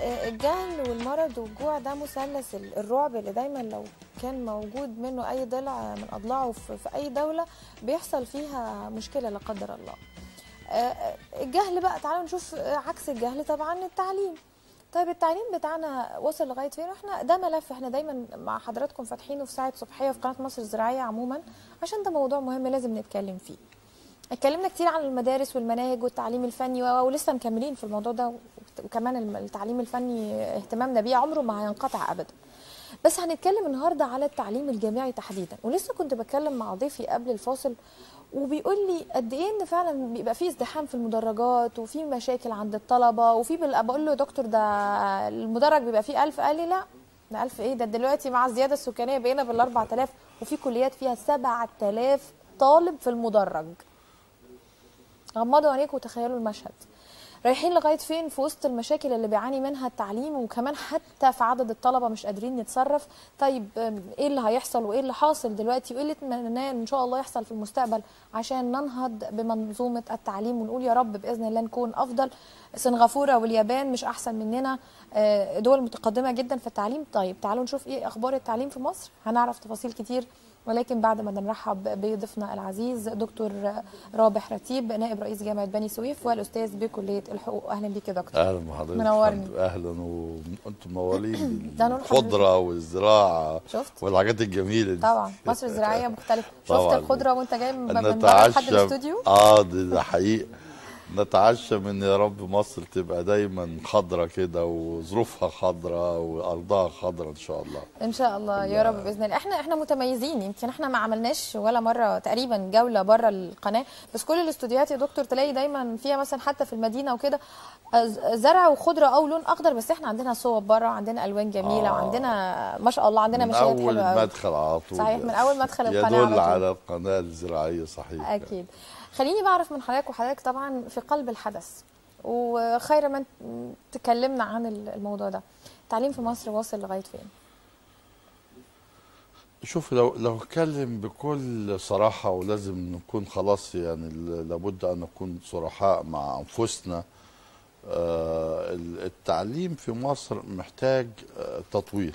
آه، الجهل والمرض والجوع ده مثلث ال- الرعب اللي دايما لو كان موجود منه اي ضلع من اضلاعه في في اي دوله بيحصل فيها مشكله لا قدر الله آه، آه، الجهل بقى تعالوا نشوف آه، عكس الجهل طبعا التعليم طيب التعليم بتاعنا وصل لغايه فين احنا ده ملف احنا دايما مع حضراتكم فاتحينه في ساعه صبحيه في قناه مصر الزراعيه عموما عشان ده موضوع مهم لازم نتكلم فيه اتكلمنا كتير عن المدارس والمناهج والتعليم الفني و- ولسه مكملين في الموضوع ده وكمان الم- التعليم الفني اهتمامنا بيه عمره ما هينقطع ابدا بس هنتكلم النهارده على التعليم الجامعي تحديدا ولسه كنت بتكلم مع ضيفي قبل الفاصل وبيقول لي قد ايه ان فعلا بيبقى فيه ازدحام في المدرجات وفي مشاكل عند الطلبه وفي بال- بقول له يا دكتور ده المدرج بيبقى فيه 1000 قال لي لا ده 1000 ايه ده دلوقتي مع الزياده السكانيه بقينا بال 4000 وفي كليات فيها 7000 طالب في المدرج غمضوا عينيكم وتخيلوا المشهد رايحين لغايه فين في وسط المشاكل اللي بيعاني منها التعليم وكمان حتى في عدد الطلبه مش قادرين نتصرف طيب أم، ايه اللي هيحصل وايه اللي حاصل دلوقتي وايه اللي نتمناه ان شاء الله يحصل في المستقبل عشان ننهض بمنظومه التعليم ونقول يا رب باذن الله نكون افضل سنغافوره واليابان مش احسن مننا آه، دول متقدمه جدا في التعليم طيب تعالوا نشوف ايه اخبار التعليم في مصر هنعرف تفاصيل كتير ولكن بعد ما نرحب بضيفنا العزيز دكتور رابح رتيب نائب رئيس جامعه بني سويف والاستاذ بكليه الحقوق اهلا بيك يا دكتور اهلا بحضرتك منورني. اهلا وانتم منورين ده نور الخضره والزراعه شفت والحاجات الجميله دي طبعا مصر الزراعيه مختلفه شفت طبعاً. الخضره وانت جاي من من بره لحد الاستوديو اه ده, ده حقيقي نتعشم ان يا رب مصر تبقى دايما خضره كده وظروفها خضره وارضها خضره ان شاء الله ان شاء الله يا رب باذن الله احنا احنا متميزين يمكن احنا ما عملناش ولا مره تقريبا جوله بره القناه بس كل الاستوديوهات يا دكتور تلاقي دايما فيها مثلا حتى في المدينه وكده آه، زرع وخضره او لون اخضر بس احنا عندنا صوب بره وعندنا الوان جميله آه. وعندنا ما شاء الله عندنا من مشاهد اول حلوه قوي مدخل على طول صحيح من اول مدخل القناه يدل على على القناه الزراعيه صحيح اكيد خليني بعرف من حضرتك وحضرتك طبعا في قلب الحدث وخير من تكلمنا عن الموضوع ده التعليم في مصر واصل لغايه فين شوف لو لو اتكلم بكل صراحه ولازم نكون خلاص يعني ل- لابد ان نكون صرحاء مع انفسنا آه، ال- التعليم في مصر محتاج آه، تطوير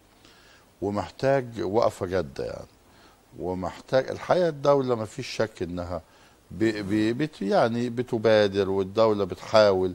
ومحتاج وقفه جاده يعني ومحتاج الحقيقه الدوله ما فيش شك انها ب ب بت يعني بتبادر والدوله بتحاول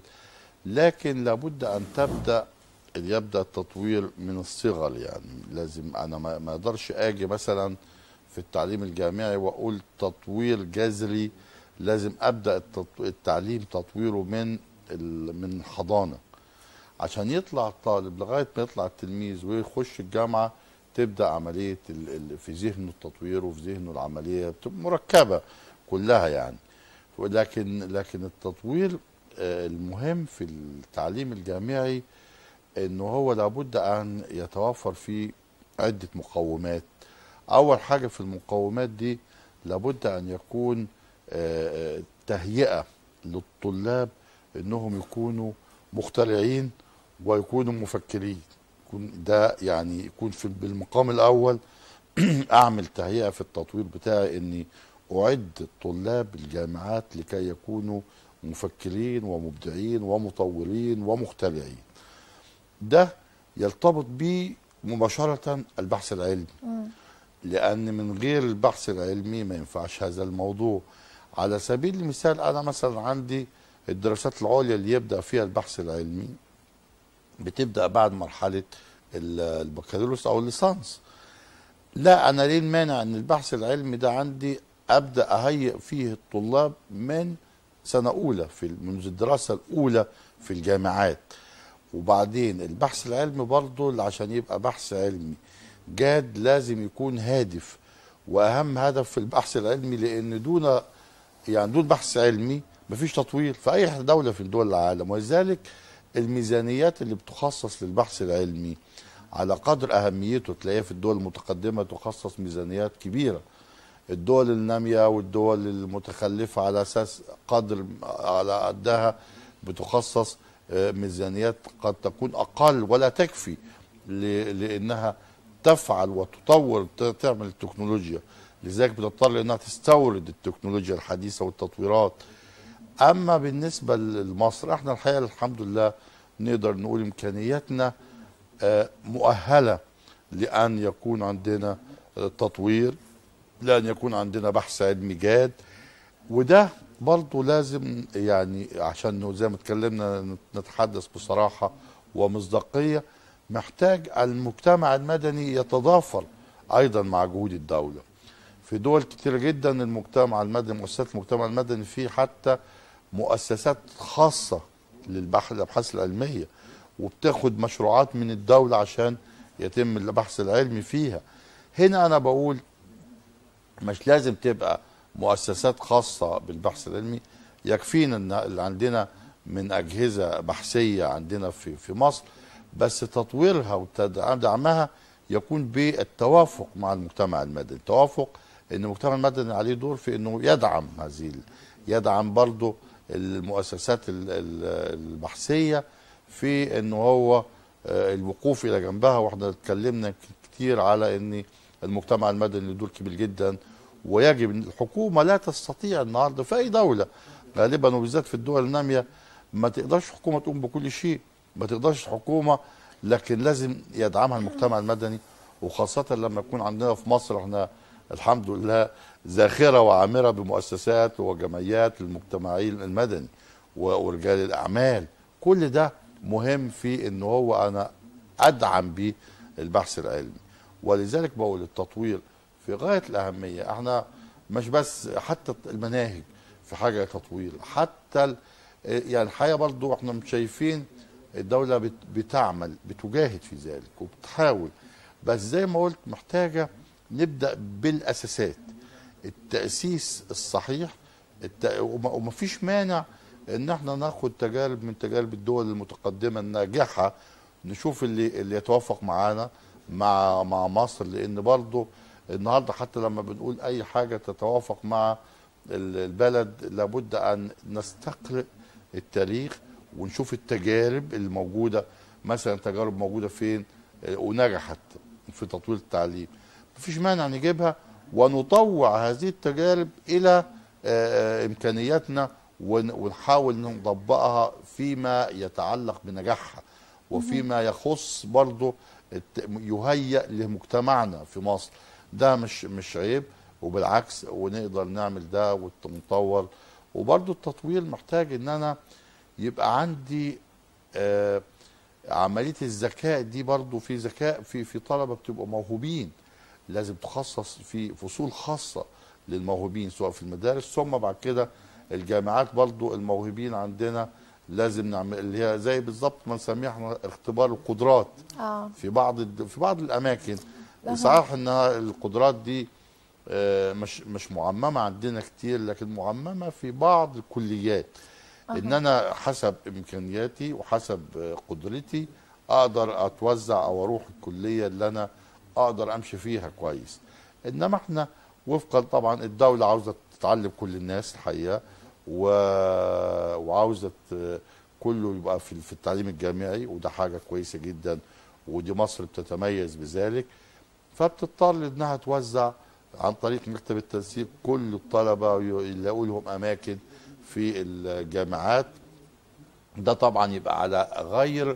لكن لابد ان تبدا يبدا التطوير من الصغر يعني لازم انا ما ما اقدرش اجي مثلا في التعليم الجامعي واقول تطوير جذري لازم ابدا التط- التعليم تطويره من ال- من الحضانه عشان يطلع الطالب لغايه ما يطلع التلميذ ويخش الجامعه تبدا عمليه ال- ال- في ذهنه التطوير وفي ذهنه العمليه بتبقى مركبه كلها يعني ولكن لكن التطوير آه، المهم في التعليم الجامعي انه هو لابد ان يتوفر فيه عده مقومات اول حاجه في المقومات دي لابد ان يكون آه، آه، تهيئه للطلاب انهم يكونوا مخترعين ويكونوا مفكرين يكون ده يعني يكون في بالمقام الاول اعمل تهيئه في التطوير بتاعي اني اعد الطلاب الجامعات لكي يكونوا مفكرين ومبدعين ومطورين ومخترعين ده يرتبط به مباشره البحث العلمي لان من غير البحث العلمي ما ينفعش هذا الموضوع على سبيل المثال انا مثلا عندي الدراسات العليا اللي يبدا فيها البحث العلمي بتبدا بعد مرحله ال- البكالوريوس او الليسانس لا انا ليه المانع ان البحث العلمي ده عندي ابدا اهيئ فيه الطلاب من سنه اولى في منذ الدراسه الاولى في الجامعات وبعدين البحث العلمي برضه اللي عشان يبقى بحث علمي جاد لازم يكون هادف واهم هدف في البحث العلمي لان دون يعني دون بحث علمي مفيش تطوير في اي دوله في دول العالم ولذلك الميزانيات اللي بتخصص للبحث العلمي على قدر اهميته تلاقيها في الدول المتقدمه تخصص ميزانيات كبيره الدول الناميه والدول المتخلفه على اساس قدر على قدها بتخصص آه، ميزانيات قد تكون اقل ولا تكفي ل- لانها تفعل وتطور ت- تعمل التكنولوجيا لذلك بتضطر انها تستورد التكنولوجيا الحديثه والتطويرات اما بالنسبه لمصر احنا الحقيقه الحمد لله نقدر نقول امكانياتنا آه، مؤهله لان يكون عندنا آه، تطوير لان يكون عندنا بحث علمي جاد وده برضه لازم يعني عشان زي ما اتكلمنا نتحدث بصراحه ومصداقيه محتاج المجتمع المدني يتضافر ايضا مع جهود الدوله في دول كتيرة جدا المجتمع المدني مؤسسات المجتمع المدني فيه حتى مؤسسات خاصة للبحث الأبحاث العلمية وبتاخد مشروعات من الدولة عشان يتم البحث العلمي فيها هنا أنا بقول مش لازم تبقى مؤسسات خاصة بالبحث العلمي يكفينا ان اللي عندنا من أجهزة بحثية عندنا في في مصر بس تطويرها ودعمها يكون بالتوافق مع المجتمع المدني التوافق ان المجتمع المدني عليه دور في انه يدعم هذه ال- يدعم برضه المؤسسات ال- ال- البحثيه في انه هو آه، الوقوف الى جنبها واحنا اتكلمنا كتير على ان المجتمع المدني له دور كبير جدا ويجب ان الحكومه لا تستطيع النهارده في اي دوله غالبا وبالذات في الدول الناميه ما تقدرش حكومه تقوم بكل شيء ما تقدرش حكومه لكن لازم يدعمها المجتمع المدني وخاصه لما يكون عندنا في مصر احنا الحمد لله ذاخره وعامره بمؤسسات وجمعيات للمجتمعين المدني و- ورجال الاعمال كل ده مهم في ان هو انا ادعم بيه البحث العلمي ولذلك بقول التطوير في غايه الاهميه احنا مش بس حتى المناهج في حاجه تطوير حتى ال- يعني الحقيقه برضو احنا مش شايفين الدوله بت- بتعمل بتجاهد في ذلك وبتحاول بس زي ما قلت محتاجه نبدا بالاساسات التاسيس الصحيح الت... وما- ومفيش مانع ان احنا ناخد تجارب من تجارب الدول المتقدمه الناجحه نشوف اللي اللي يتوافق معانا مع مع مصر لان برضه النهارده حتى لما بنقول اي حاجه تتوافق مع ال- البلد لابد ان نستقرئ التاريخ ونشوف التجارب اللي موجوده مثلا تجارب موجوده فين آه، ونجحت في تطوير التعليم مفيش مانع نجيبها ونطوع هذه التجارب الى آه، امكانياتنا ون- ونحاول نطبقها فيما يتعلق بنجاحها وفيما يخص برضه الت- يهيئ لمجتمعنا في مصر ده مش مش عيب وبالعكس ونقدر نعمل ده ونطور وبرضه التطوير محتاج ان انا يبقى عندي آه عمليه الذكاء دي برضه في ذكاء في في طلبه بتبقوا موهوبين لازم تخصص في فصول خاصه للموهوبين سواء في المدارس ثم بعد كده الجامعات برضو الموهوبين عندنا لازم نعمل اللي هي زي بالظبط ما نسميها احنا اختبار القدرات اه في بعض الد- في بعض الاماكن أها. صحيح ان القدرات دي آه، مش مش معممه عندنا كتير لكن معممه في بعض الكليات ان انا حسب امكانياتي وحسب آه، قدرتي اقدر اتوزع او اروح الكليه اللي انا اقدر امشي فيها كويس انما احنا وفقا طبعا الدوله عاوزه تتعلم كل الناس الحقيقه و... وعاوزه ت- كله يبقى في في التعليم الجامعي وده حاجه كويسه جدا ودي مصر بتتميز بذلك فبتضطر انها توزع عن طريق مكتب التنسيق كل الطلبه يلاقوا لهم اماكن في الجامعات ده طبعا يبقى على غير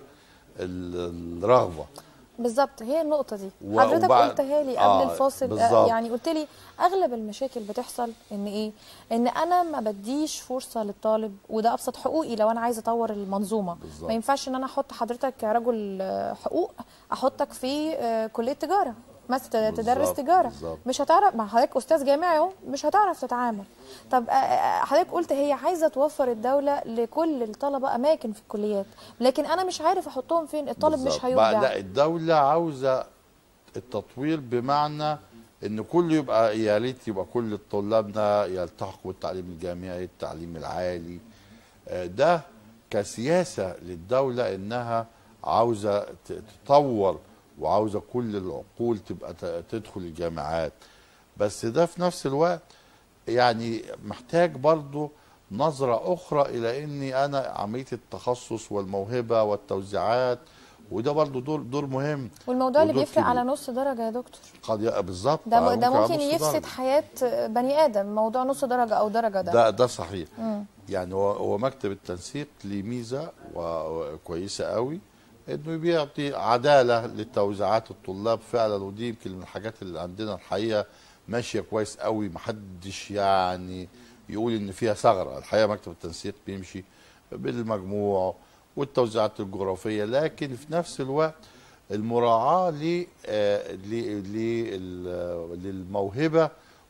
ال- الرغبه بالظبط هي النقطة دي و- حضرتك وبعد- قلتها لي قبل آه، الفاصل آه، بالظبط. يعني قلت لي اغلب المشاكل بتحصل ان ايه ان انا ما بديش فرصة للطالب وده ابسط حقوقي لو انا عايزة اطور المنظومة بالظبط. ما ينفعش ان انا احط حضرتك كرجل آه، حقوق احطك في آه، كلية تجارة مثلا تدرس بالظبط، تجارة بالظبط. مش هتعرف مع حضرتك استاذ جامعي اهو مش هتعرف تتعامل طب آه، آه، حضرتك قلت هي عايزه توفر الدوله لكل الطلبه اماكن في الكليات لكن انا مش عارف احطهم فين الطالب بالظبط. مش بقى هيبدع لا الدولة عاوزة التطوير بمعنى ان كله يبقى يا ريت يبقى كل طلابنا يلتحقوا بالتعليم الجامعي التعليم العالي آه، ده كسياسة للدولة انها عاوزة ت- تطور وعاوزة كل العقول تبقى ت- تدخل الجامعات بس ده في نفس الوقت يعني محتاج برضو نظرة أخرى إلى أني أنا عملية التخصص والموهبة والتوزيعات وده برضو دور دور مهم والموضوع اللي ودور بيفرق كبير. على نص درجه يا دكتور قد ي- بالظبط ده آه، ده على ممكن نص يفسد درجة. حياه بني ادم موضوع نص درجه او درجه ده, ده ده صحيح مم. يعني هو هو مكتب التنسيق ليه ميزه و- وكويسه قوي انه بيعطي عداله لتوزيعات الطلاب فعلا ودي يمكن من الحاجات اللي عندنا الحقيقه ماشيه كويس قوي محدش يعني يقول ان فيها ثغره الحقيقه مكتب التنسيق بيمشي بالمجموع والتوزيعات الجغرافيه لكن في نفس الوقت المراعاه ل آه، ل- لل- للموهبه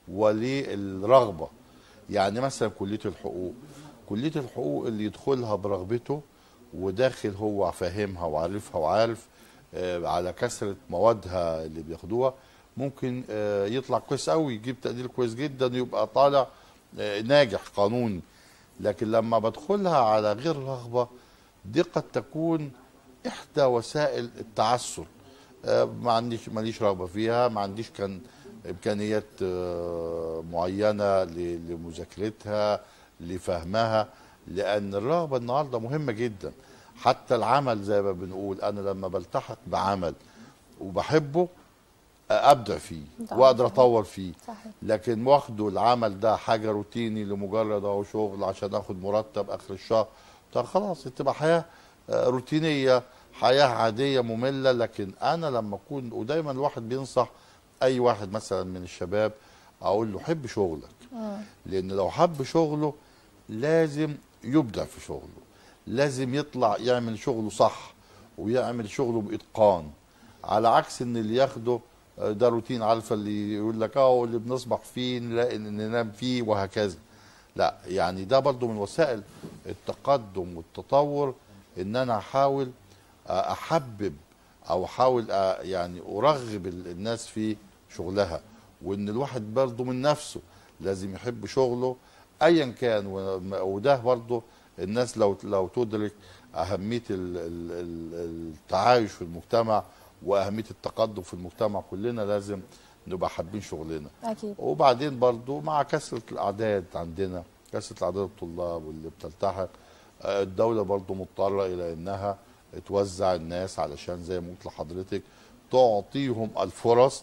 وللرغبه يعني مثلا كليه الحقوق كليه الحقوق اللي يدخلها برغبته وداخل هو فاهمها وعارفها وعارف آه، على كثره موادها اللي بياخدوها ممكن آه، يطلع كويس قوي يجيب تقدير كويس جدا يبقى طالع آه، ناجح قانوني لكن لما بدخلها على غير رغبه دي قد تكون احدى وسائل التعثر آه، ما عنديش ماليش رغبه فيها ما عنديش كان امكانيات آه، معينه ل- لمذاكرتها لفهمها لان الرغبه النهارده مهمه جدا حتى العمل زي ما بنقول انا لما بلتحق بعمل وبحبه آه، ابدع فيه طبعاً. واقدر اطور فيه صحيح لكن واخده العمل ده حاجه روتيني لمجرد اهو شغل عشان اخد مرتب اخر الشهر طب خلاص تبقى حياه آه، روتينيه حياه عاديه ممله لكن انا لما اكون ودايما الواحد بينصح اي واحد مثلا من الشباب اقول له حب شغلك مم. لان لو حب شغله لازم يبدع في شغله لازم يطلع يعمل شغله صح ويعمل شغله باتقان على عكس ان اللي ياخده آه، ده روتين عارفه اللي يقول لك اه اللي بنصبح فيه نلاقي إن ننام فيه وهكذا لا يعني ده برضو من وسائل التقدم والتطور ان انا احاول آه، احبب او احاول آه، يعني ارغب ال- الناس في شغلها وان الواحد برضو من نفسه لازم يحب شغله ايا كان و- وده برضو الناس لو لو تدرك اهميه ال- ال- ال- التعايش في المجتمع واهميه التقدم في المجتمع كلنا لازم نبقى حابين شغلنا اكيد وبعدين برضو مع كثرة الأعداد عندنا كثرة أعداد الطلاب واللي بتلتحق آه، الدولة برضو مضطرة إلى أنها توزع الناس علشان زي ما قلت لحضرتك تعطيهم الفرص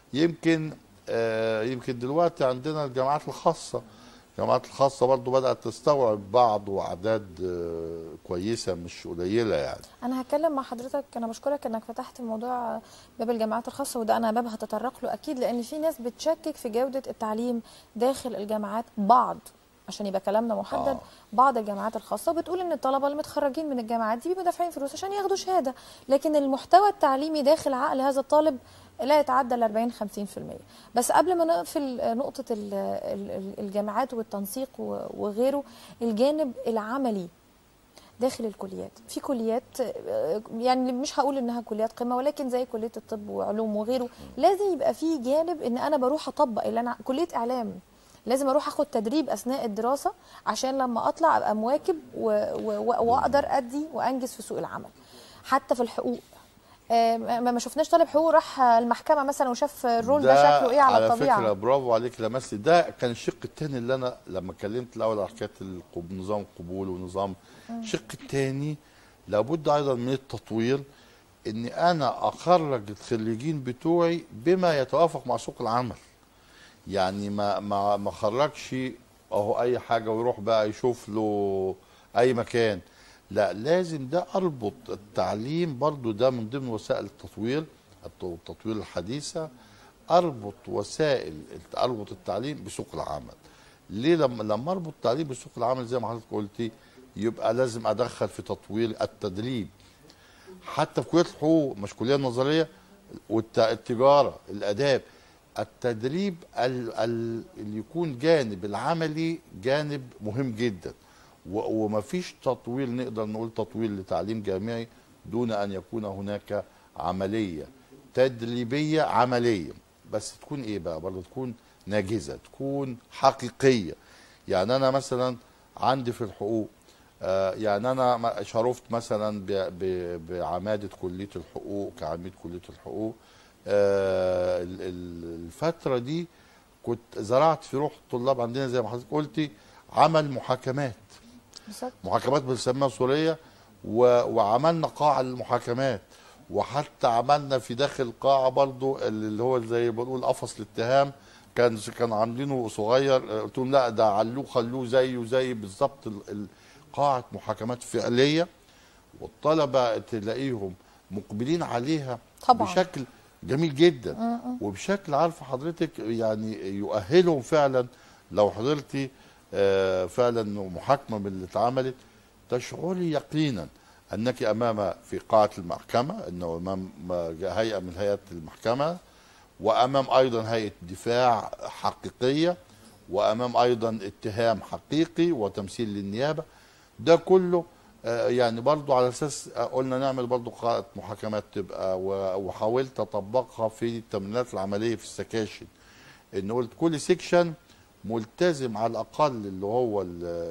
يمكن آه، يمكن دلوقتي عندنا الجامعات الخاصة الجامعات الخاصة برضو بدأت تستوعب بعض وأعداد آه، كويسة مش قليلة يعني انا هتكلم مع حضرتك انا بشكرك انك فتحت موضوع باب الجامعات الخاصه وده انا باب هتطرق له اكيد لان في ناس بتشكك في جوده التعليم داخل الجامعات بعض عشان يبقى كلامنا محدد آه. بعض الجامعات الخاصه بتقول ان الطلبه المتخرجين من الجامعات دي بيبقوا دافعين فلوس عشان ياخدوا شهاده لكن المحتوى التعليمي داخل عقل هذا الطالب لا يتعدى ال 40 50% بس قبل ما نقفل نقطه ال- ال- الجامعات والتنسيق و- وغيره الجانب العملي داخل الكليات في كليات آه، يعني مش هقول انها كليات قمه ولكن زي كليه الطب وعلوم وغيره لازم يبقى في جانب ان انا بروح اطبق اللي انا كليه اعلام لازم اروح اخد تدريب اثناء الدراسه عشان لما اطلع ابقى مواكب و- و- واقدر ادي وانجز في سوق العمل حتى في الحقوق آه، ما ما شفناش طالب حقوق راح المحكمه مثلا وشاف الرول ده, شكله ايه على, الطبيعه فكره برافو عليك لمست ده كان الشق الثاني اللي انا لما اتكلمت الاول على حكايه القب- نظام القبول ونظام الشق الثاني لابد ايضا من التطوير اني انا اخرج الخريجين بتوعي بما يتوافق مع سوق العمل يعني ما ما ما خرجش اهو اي حاجه ويروح بقى يشوف له اي مكان لا لازم ده اربط التعليم برضو ده من ضمن وسائل التطوير الت- التطوير الحديثه اربط وسائل اربط التعليم بسوق العمل ليه لما لما اربط التعليم بسوق العمل زي ما حضرتك قلتي يبقى لازم ادخل في تطوير التدريب حتى في كليه الحقوق مش كليه نظريه والتجاره الاداب التدريب ال- ال- اللي يكون جانب العملي جانب مهم جدا و- ومفيش تطوير نقدر نقول تطوير لتعليم جامعي دون ان يكون هناك عمليه تدريبيه عمليه بس تكون ايه بقى برضه تكون ناجزه تكون حقيقيه يعني انا مثلا عندي في الحقوق آه، يعني انا ما- شرفت مثلا ب- ب- بعماده كليه الحقوق كعميد كليه الحقوق آه، ال- ال- الفتره دي كنت زرعت في روح الطلاب عندنا زي ما حضرتك قلتي عمل محاكمات بالظبط محاكمات بنسميها سوريه و... وعملنا قاعه للمحاكمات وحتى عملنا في داخل القاعه برضو اللي هو زي ما بنقول قفص الاتهام كان كانوا عاملينه صغير قلت لهم لا ده علوه خلوه زيه زي بالظبط ال- ال- قاعه محاكمات فعليه والطلبه تلاقيهم مقبلين عليها طبعاً. بشكل جميل جدا وبشكل عارفه حضرتك يعني يؤهلهم فعلا لو حضرتي آه، فعلا محاكمه من اللي اتعملت تشعري يقينا انك امام في قاعه المحكمه انه امام هيئه من هيئات المحكمه وامام ايضا هيئه دفاع حقيقيه وامام ايضا اتهام حقيقي وتمثيل للنيابه ده كله آه، يعني برضو على اساس آه، قلنا نعمل برضو قاعده محاكمات تبقى و- وحاولت اطبقها في التمرينات العمليه في السكاشن ان قلت كل سيكشن ملتزم على الاقل اللي هو ال-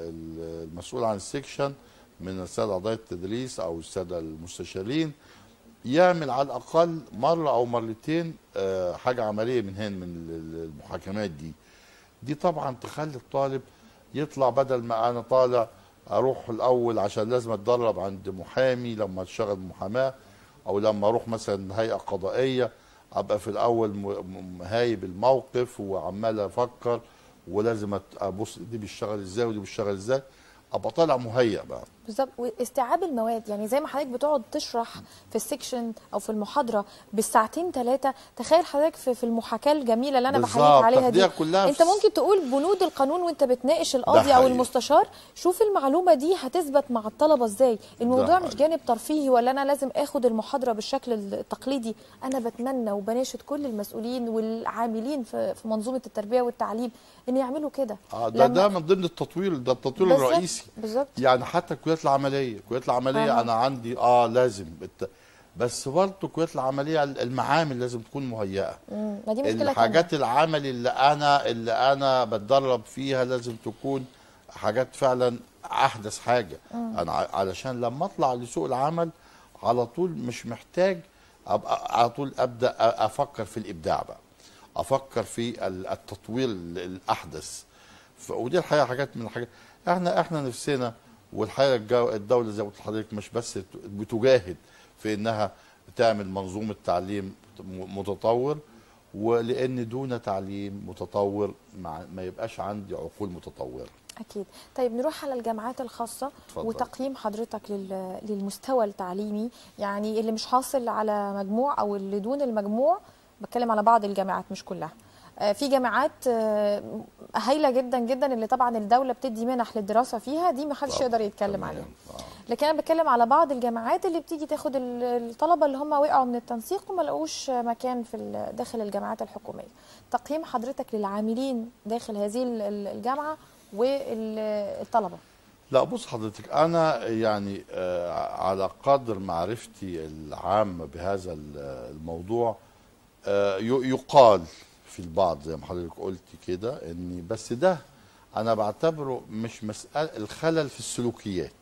ال- المسؤول عن السيكشن من الساده اعضاء التدريس او الساده المستشارين يعمل على الاقل مره او مرتين آه، حاجه عمليه من هنا من ال- المحاكمات دي دي طبعا تخلي الطالب يطلع بدل ما انا طالع اروح الاول عشان لازم اتدرب عند محامي لما اشتغل محاماه او لما اروح مثلا هيئه قضائيه ابقى في الاول م- م- هايب الموقف وعمال افكر ولازم أت- ابص دي بيشتغل ازاي ودي بيشتغل ازاي ابقى طالع مهيأ بقى بالظبط واستيعاب المواد يعني زي ما حضرتك بتقعد تشرح في السكشن او في المحاضره بالساعتين ثلاثه تخيل حضرتك في, في المحاكاه الجميله اللي انا بالظبط، بحكيك عليها دي تاخديها كلها انت في- ممكن تقول بنود القانون وانت بتناقش القاضي او حقيقي. المستشار شوف المعلومه دي هتثبت مع الطلبه ازاي الموضوع مش حقيقي. جانب ترفيهي ولا انا لازم اخد المحاضره بالشكل التقليدي انا بتمنى وبناشد كل المسؤولين والعاملين في في منظومه التربيه والتعليم ان يعملوا كده آه ده لما- ده من ضمن التطوير ده التطوير بالظبط، الرئيسي بالظبط يعني حتى الكليات العمليه الكليات العمليه أها. انا عندي اه لازم الت... بس برضه الكليات العمليه المعامل لازم تكون مهيئه مم، ما دي مشكله تانية. الحاجات العمل اللي انا اللي انا بتدرب فيها لازم تكون حاجات فعلا احدث حاجه انا ع- علشان لما اطلع لسوق العمل على طول مش محتاج ابقى على طول ابدا أ- افكر في الابداع بقى افكر في ال- التطوير ال- الاحدث ف- ودي الحقيقه حاجات من الحاجات احنا احنا نفسنا والحقيقه الجو- الدوله زي ما قلت لحضرتك مش بس ت- بتجاهد في انها تعمل منظومه تعليم م- متطور ولان دون تعليم متطور مع ما يبقاش عندي عقول متطوره أكيد طيب نروح على الجامعات الخاصة اتفضل. وتقييم حضرتك لل- للمستوى التعليمي يعني اللي مش حاصل على مجموع أو اللي دون المجموع بتكلم على بعض الجامعات مش كلها آه، في جامعات آه، هايله جدا جدا اللي طبعا الدوله بتدي منح للدراسه فيها دي ما حدش طبعاً. يقدر يتكلم تمام. عليها آه. لكن انا بتكلم على بعض الجامعات اللي بتيجي تاخد ال- الطلبه اللي هم وقعوا من التنسيق وما لقوش مكان في ال- داخل الجامعات الحكوميه تقييم حضرتك للعاملين داخل هذه ال- ال- الجامعه والطلبه لا بص حضرتك انا يعني آه، على قدر معرفتي العامه بهذا ال- الموضوع آه، ي- يقال في البعض زي ما حضرتك قلت كده ان بس ده انا بعتبره مش مساله الخلل في السلوكيات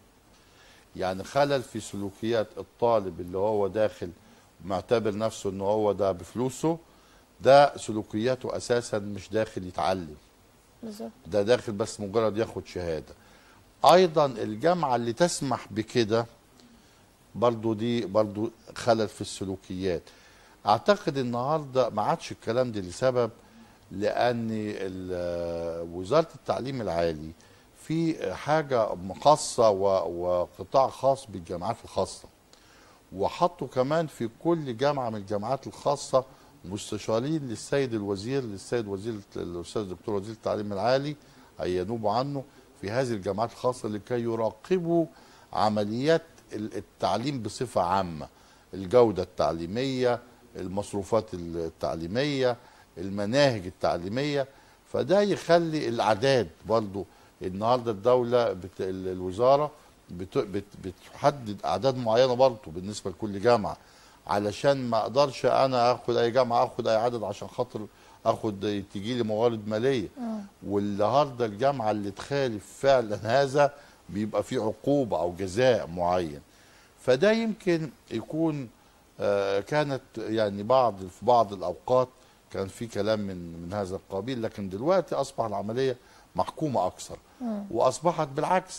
يعني خلل في سلوكيات الطالب اللي هو داخل معتبر نفسه ان هو ده بفلوسه ده سلوكياته اساسا مش داخل يتعلم بالظبط ده داخل بس مجرد ياخد شهاده ايضا الجامعه اللي تسمح بكده برضو دي برضو خلل في السلوكيات اعتقد النهارده ما عادش الكلام ده لسبب لان ال- وزاره التعليم العالي في حاجه خاصه و- وقطاع خاص بالجامعات الخاصه وحطوا كمان في كل جامعه من الجامعات الخاصه مستشارين للسيد الوزير للسيد وزير الاستاذ الدكتور وزير التعليم العالي هينوبوا عنه في هذه الجامعات الخاصه لكي يراقبوا عمليات ال- التعليم بصفه عامه الجوده التعليميه المصروفات التعليميه المناهج التعليميه فده يخلي الاعداد برضو النهارده الدوله بت... ال- الوزاره بت... بت... بتحدد اعداد معينه برضو بالنسبه لكل جامعه علشان ما اقدرش انا اخد اي جامعه اخد اي عدد عشان خاطر اخد تجي لي موارد ماليه والنهارده الجامعه اللي تخالف فعلا هذا بيبقى في عقوبه او جزاء معين فده يمكن يكون آه، كانت يعني بعض في بعض الاوقات كان في كلام من من هذا القبيل لكن دلوقتي اصبح العمليه محكومه اكثر واصبحت بالعكس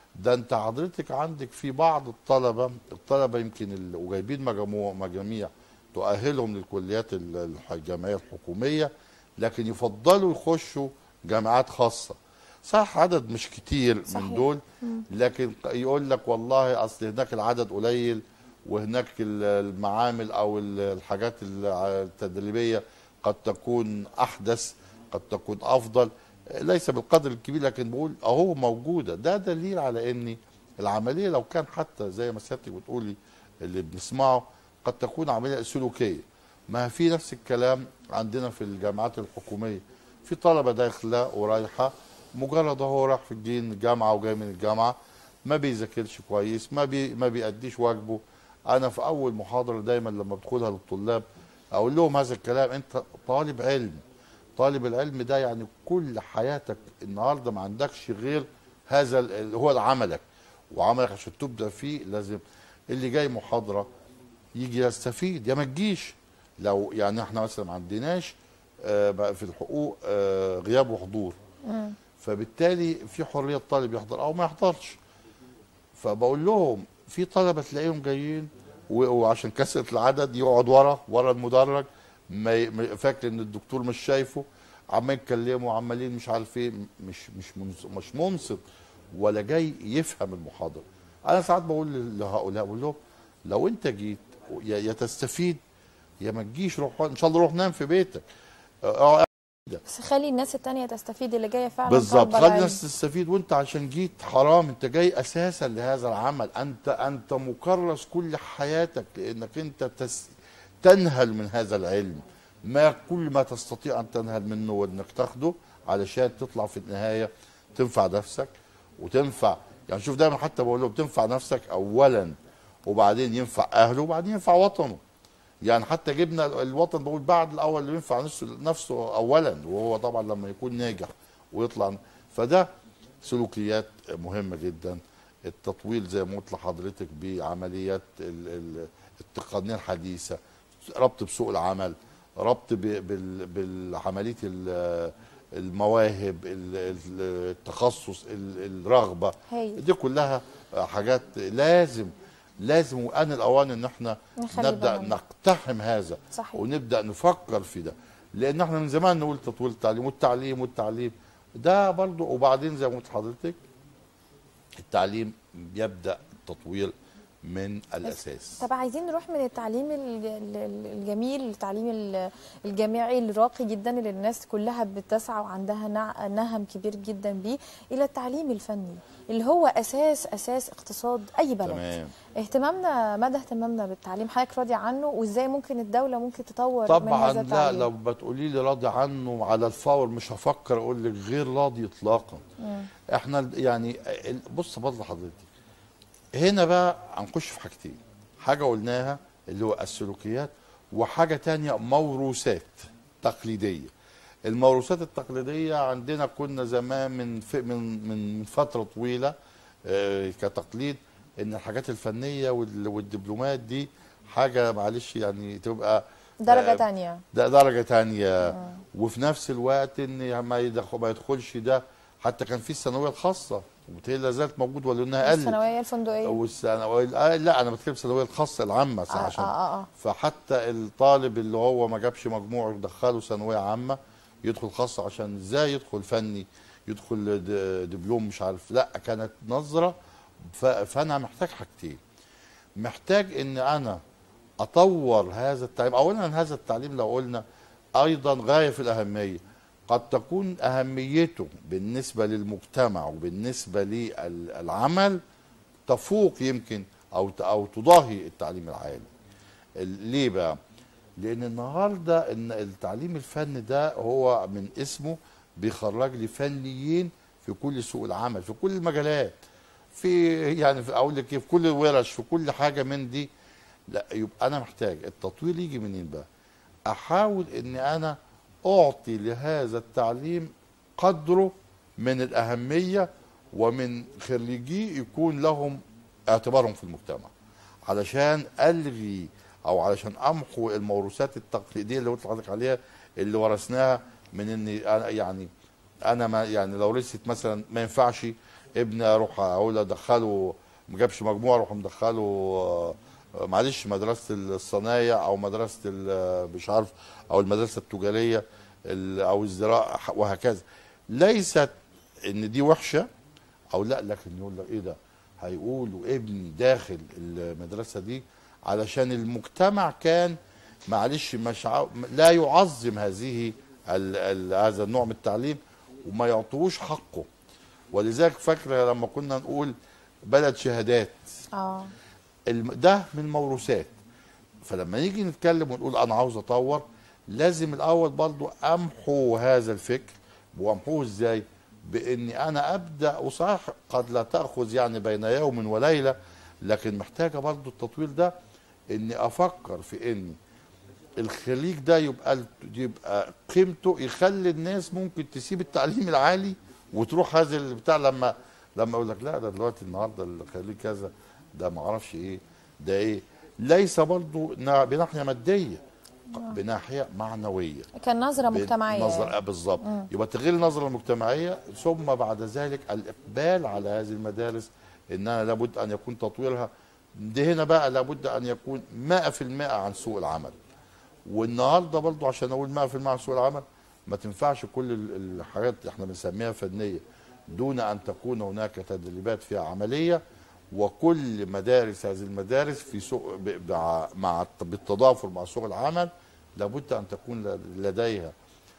ده انت حضرتك عندك في بعض الطلبه الطلبه يمكن ال- وجايبين مجموع مجاميع تؤهلهم للكليات ال- الح- الجامعيه الحكوميه لكن يفضلوا يخشوا جامعات خاصه صح عدد مش كتير صحيح. من دول لكن يقول لك والله اصل هناك العدد قليل وهناك ال- المعامل او ال- الحاجات الع- التدريبيه قد تكون احدث قد تكون افضل ليس بالقدر الكبير لكن بقول اهو موجوده ده دليل على ان العمليه لو كان حتى زي ما سيادتك بتقولي اللي بنسمعه قد تكون عمليه سلوكيه ما في نفس الكلام عندنا في الجامعات الحكوميه في طلبه داخله ورايحه مجرد هو راح في الجين الجامعه وجاي من الجامعه ما بيذاكرش كويس ما بي ما بيأديش واجبه انا في اول محاضره دايما لما بدخلها للطلاب اقول لهم هذا الكلام انت طالب علم طالب العلم ده يعني كل حياتك النهارده ما عندكش غير هذا ال- اللي هو عملك وعملك عشان تبدا فيه لازم اللي جاي محاضره يجي يستفيد يا ما تجيش لو يعني احنا مثلا ما عندناش آه، بقى في الحقوق آه، غياب وحضور فبالتالي في حريه الطالب يحضر او ما يحضرش فبقول لهم في طلبه تلاقيهم جايين و- وعشان كثره العدد يقعد ورا ورا المدرج ما ي- ما- فاكر ان الدكتور مش شايفه عمال يتكلموا عمالين مش عارف ايه مش مش منص- مش منصت ولا جاي يفهم المحاضره انا ساعات بقول لهؤلاء بقول لهم لو انت جيت يا يا تستفيد يا ما تجيش روح ان شاء الله روح نام في بيتك اه بس خلي الناس التانية تستفيد اللي جايه فعلا بالظبط طالبة خلي العلم. الناس تستفيد وانت عشان جيت حرام انت جاي اساسا لهذا العمل انت انت مكرس كل حياتك لانك انت تس تنهل من هذا العلم ما كل ما تستطيع ان تنهل منه وانك تاخده علشان تطلع في النهايه تنفع نفسك وتنفع يعني شوف دايما حتى بقول لهم تنفع نفسك اولا وبعدين ينفع اهله وبعدين ينفع وطنه يعني حتى جبنا الوطن بقول بعد الاول اللي ينفع نفسه نفسه اولا وهو طبعا لما يكون ناجح ويطلع فده سلوكيات مهمه جدا التطويل زي ما قلت لحضرتك بعمليات ال- ال- التقنيه الحديثه ربط بسوق العمل ربط ب- بال- بالعمليه ال- المواهب ال- ال- التخصص ال- الرغبه هايل. دي كلها حاجات لازم لازم وان الاوان ان احنا نخلي نبدا بالنا. نقتحم هذا صحيح. ونبدا نفكر في ده لان احنا من زمان نقول تطوير التعليم والتعليم والتعليم ده برضو وبعدين زي ما قلت لحضرتك التعليم يبدا التطوير من الاساس طب عايزين نروح من التعليم ال- ال- ال- الجميل التعليم ال- الجامعي الراقي جدا اللي الناس كلها بتسعى وعندها نع- نهم كبير جدا بيه الى التعليم الفني اللي هو اساس اساس اقتصاد اي بلد تمام اهتمامنا مدى اهتمامنا بالتعليم حضرتك راضي عنه وازاي ممكن الدوله ممكن تطور من طبعا هذا لا التعليم لو بتقولي لي راضي عنه على الفور مش هفكر اقول لك غير راضي اطلاقا احنا ال- يعني ال- بص برضه حضرتك هنا بقى هنخش في حاجتين حاجه قلناها اللي هو السلوكيات وحاجه تانية موروثات تقليديه الموروثات التقليديه عندنا كنا زمان من ف- من من فتره طويله آه، كتقليد ان الحاجات الفنيه وال- والدبلومات دي حاجه معلش يعني تبقى درجه آه، تانية ده درجة تانية وفي نفس الوقت ان ما يدخل ما يدخلش ده حتى كان في الثانوية الخاصة وبالتالي لا زالت موجود ولا انها قلت الثانويه الفندقيه والثانوية آه لا انا بتكلم الثانوية الخاصة العامة آه، عشان آه، آه. فحتى الطالب اللي هو ما جابش مجموع يدخله ثانوية عامة يدخل خاصة عشان ازاي يدخل فني يدخل د- دبلوم مش عارف لا كانت نظرة ف- فانا محتاج حاجتين محتاج ان انا اطور هذا التعليم اولا هذا التعليم لو قلنا ايضا غايه في الاهميه قد تكون اهميته بالنسبه للمجتمع وبالنسبه للعمل تفوق يمكن او او تضاهي التعليم العالي ال- ليه بقى لان النهارده ان التعليم الفني ده هو من اسمه بيخرج لي فنيين في كل سوق العمل في كل المجالات في يعني في اقول لك إيه، في كل الورش في كل حاجه من دي لا يبقى انا محتاج التطوير يجي منين بقى احاول ان انا اعطي لهذا التعليم قدره من الاهميه ومن خريجيه يكون لهم اعتبارهم في المجتمع علشان الغي او علشان امحو الموروثات التقليديه اللي قلت لحضرتك عليها اللي ورثناها من ان أنا يعني انا ما يعني لو رست مثلا ما ينفعش ابني اروح اقول ادخله ما جابش مجموع اروح مدخله آه، معلش مدرسه الصنايع او مدرسه ال- مش عارف او المدرسه التجاريه ال- او الزراعه وهكذا ليست ان دي وحشه او لا لكن يقول لك ايه ده هيقولوا ابني داخل المدرسه دي علشان المجتمع كان معلش مش عاو... لا يعظم هذه ال... ال... هذا النوع من التعليم وما يعطوش حقه ولذلك فاكره لما كنا نقول بلد شهادات اه الم... ده من الموروثات فلما نيجي نتكلم ونقول انا عاوز اطور لازم الاول برضو امحو هذا الفكر وامحوه ازاي باني انا ابدا وصحيح قد لا تاخذ يعني بين يوم وليله لكن محتاجه برضو التطوير ده اني افكر في اني الخليج ده يبقى يبقى قيمته يخلي الناس ممكن تسيب التعليم العالي وتروح هذا البتاع لما لما اقول لك لا ده دلوقتي النهارده الخليج كذا ده ما اعرفش ايه ده ايه ليس برضو نا- بناحيه ماديه بناحيه معنويه كان نظره مجتمعيه نظر بالظبط يبقى تغيير النظره المجتمعيه ثم بعد ذلك الاقبال على هذه المدارس انها لابد ان يكون تطويرها ده هنا بقى لابد ان يكون 100% عن سوق العمل والنهارده برضو عشان اقول 100% عن سوق العمل ما تنفعش كل ال- الحاجات اللي احنا بنسميها فنيه دون ان تكون هناك تدريبات فيها عمليه وكل مدارس هذه المدارس في سوق ب- مع مع الت- بالتضافر مع سوق العمل لابد ان تكون ل- لديها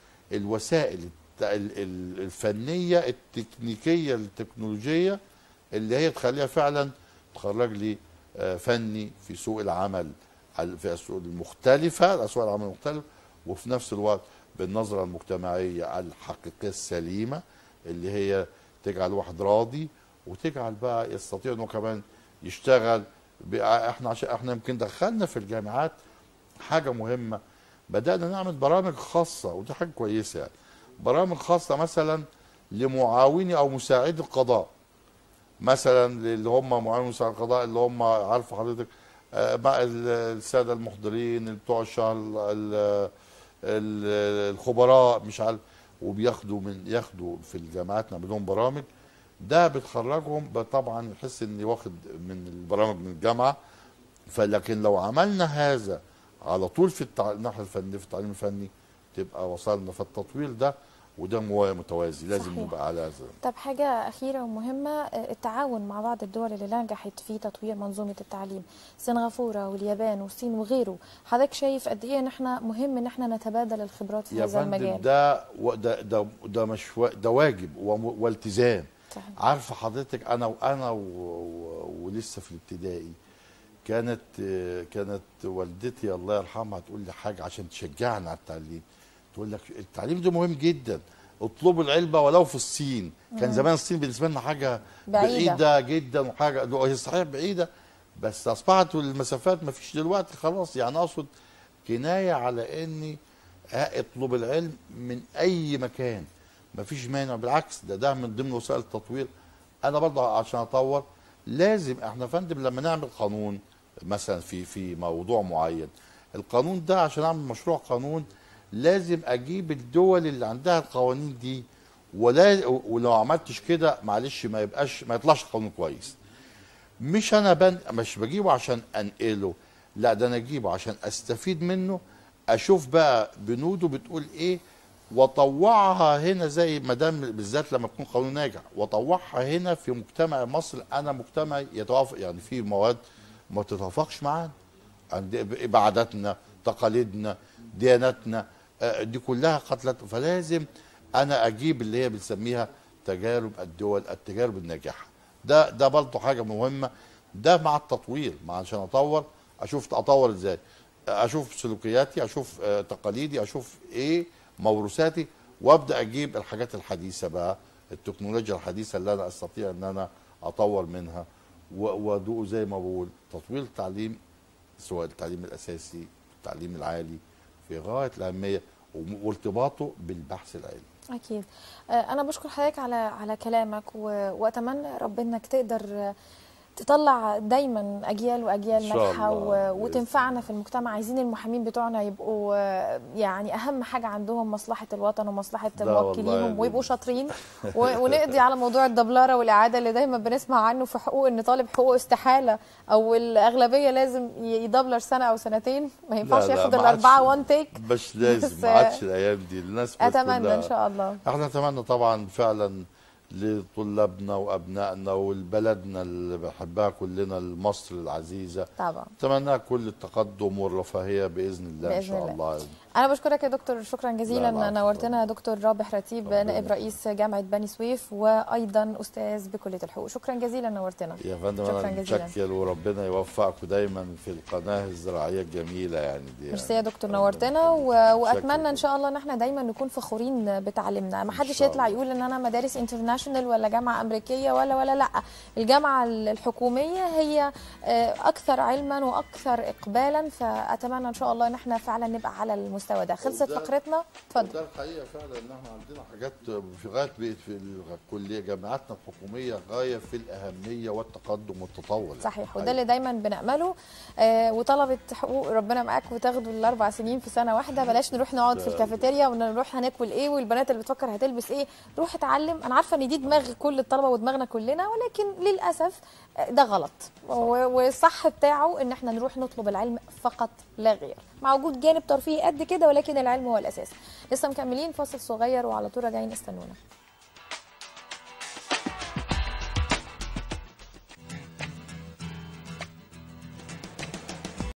الوسائل الت- ال- ال- الفنيه التكنيكيه التكنولوجيه اللي هي تخليها فعلا تخرج لي آه، فني في سوق العمل ال- في السوق المختلفه اسواق العمل المختلفه وفي نفس الوقت بالنظره المجتمعيه الحقيقيه السليمه اللي هي تجعل واحد راضي وتجعل بقى يستطيع انه كمان يشتغل بقى احنا عشان احنا يمكن دخلنا في الجامعات حاجه مهمه بدانا نعمل برامج خاصه ودي حاجه كويسه يعني برامج خاصه مثلا لمعاوني او مساعدي القضاء مثلا اللي هم معاون مساعد القضاء اللي هم عارف حضرتك آه، بقى ال- الساده المحضرين بتوع الشهر ال- ال- ال- الخبراء مش عارف وبياخدوا من ياخدوا في الجامعات نعمل لهم برامج ده بتخرجهم ب- طبعا يحس اني واخد من البرامج من الجامعه فلكن لو عملنا هذا على طول في التع... الناحيه الفنيه في التعليم الفني تبقى وصلنا فالتطوير ده وده مو- متوازي لازم صحيح. نبقى على هذا طب حاجة أخيرة ومهمة آه، التعاون مع بعض الدول اللي نجحت في تطوير منظومة التعليم سنغافورة واليابان والصين وغيره حضرتك شايف قد إيه إن إحنا مهم إن إحنا نتبادل الخبرات في يا هذا فندم المجال ده و- ده ده ده مش و- ده واجب وم- والتزام صحيح. عارفه حضرتك انا وانا و... و... ولسه في الابتدائي كانت آه، كانت والدتي الله يرحمها تقول لي حاجه عشان تشجعني على التعليم تقول لك التعليم ده مهم جدا اطلبوا العلبه ولو في الصين كان زمان الصين بالنسبه لنا حاجه بعيدة. بعيده جدا وحاجه ده هي صحيح بعيده بس اصبحت المسافات ما فيش دلوقتي خلاص يعني اقصد كنايه على اني اطلب العلم من اي مكان ما فيش مانع بالعكس ده ده من ضمن وسائل التطوير انا برضه عشان اطور لازم احنا يا فندم لما نعمل قانون مثلا في في موضوع معين القانون ده عشان اعمل مشروع قانون لازم اجيب الدول اللي عندها القوانين دي ولا ولو عملتش كده معلش ما يبقاش ما يطلعش قانون كويس مش انا بن مش بجيبه عشان انقله لا ده انا اجيبه عشان استفيد منه اشوف بقى بنوده بتقول ايه واطوعها هنا زي ما دام بالذات لما يكون قانون ناجح واطوعها هنا في مجتمع مصر انا مجتمع يتوافق يعني في مواد ما تتوافقش معانا عند عاداتنا تقاليدنا دياناتنا آه، دي كلها قتلت فلازم انا اجيب اللي هي بنسميها تجارب الدول التجارب الناجحه ده ده برضه حاجه مهمه ده مع التطوير مع عشان اطور اشوف اطور ازاي اشوف سلوكياتي اشوف آه، تقاليدي اشوف ايه موروثاتي وابدا اجيب الحاجات الحديثه بقى التكنولوجيا الحديثه اللي انا استطيع ان انا اطور منها و- وادوق زي ما بقول تطوير التعليم سواء التعليم الاساسي التعليم العالي في غايه الاهميه وم- وارتباطه بالبحث العلمي أكيد آه، أنا بشكر حضرتك على على كلامك و- وأتمنى رب إنك تقدر آه، تطلع دايما اجيال واجيال إن شاء ناجحه الله، و... بإذن وتنفعنا في المجتمع عايزين المحامين بتوعنا يبقوا آه، يعني اهم حاجه عندهم مصلحه الوطن ومصلحه لا والله موكليهم يا ويبقوا بنت. شاطرين و... ونقضي على موضوع الدبلره والاعاده اللي دايما بنسمع عنه في حقوق ان طالب حقوق استحاله او الاغلبيه لازم ي- يدبلر سنه او سنتين ما ينفعش لا، ياخد ما عادش- الاربعه وان تيك مش لازم بس- ما عادش الايام دي الناس بقت اتمنى كلها- ان شاء الله احنا نتمنى طبعا فعلا لطلابنا وابنائنا ولبلدنا اللي بنحبها كلنا مصر العزيزه طبعا نتمنى كل التقدم والرفاهيه باذن الله ان بإذن شاء الله. الله انا بشكرك يا دكتور شكرا لا، جزيلا العفو. نورتنا يا دكتور رابح رتيب ربنا نائب رئيس جامعه بني سويف وايضا استاذ بكليه الحقوق شكرا جزيلا نورتنا يا فندم شكراً انا جزيلاً. متشكر وربنا يوفقكم دايما في القناه الزراعيه الجميله يعني دي ميرسي يا دكتور ربنا نورتنا و... يخليك. واتمنى شكراً. ان شاء الله ان احنا دايما نكون فخورين بتعليمنا ما حدش شاء يطلع الله. يقول ان انا مدارس انترناشونال ولا جامعه امريكيه ولا ولا لا الجامعه الحكوميه هي آه، اكثر علما واكثر اقبالا فاتمنى ان شاء الله ان احنا فعلا نبقى على المستوى ده خلصت وده- فقرتنا اتفضل وده الحقيقه فعلا ان احنا عندنا حاجات في غايه بقت في الكليه جامعاتنا الحكوميه غايه في الاهميه والتقدم والتطور صحيح وده اللي دايما بنأمله آه وطلبة حقوق ربنا معاك وتاخدوا الأربع سنين في سنة واحدة بلاش نروح نقعد في الكافيتيريا ونروح هناكل إيه والبنات اللي بتفكر هتلبس إيه روح اتعلم أنا عارفة إن دي دماغ كل الطلبة ودماغنا كلنا ولكن للأسف آه، ده غلط و- والصح بتاعه إن إحنا نروح نطلب العلم فقط لا غير مع وجود جانب ترفيهي قد كده ولكن العلم هو الأساس لسه مكملين فاصل صغير وعلى طول راجعين استنونا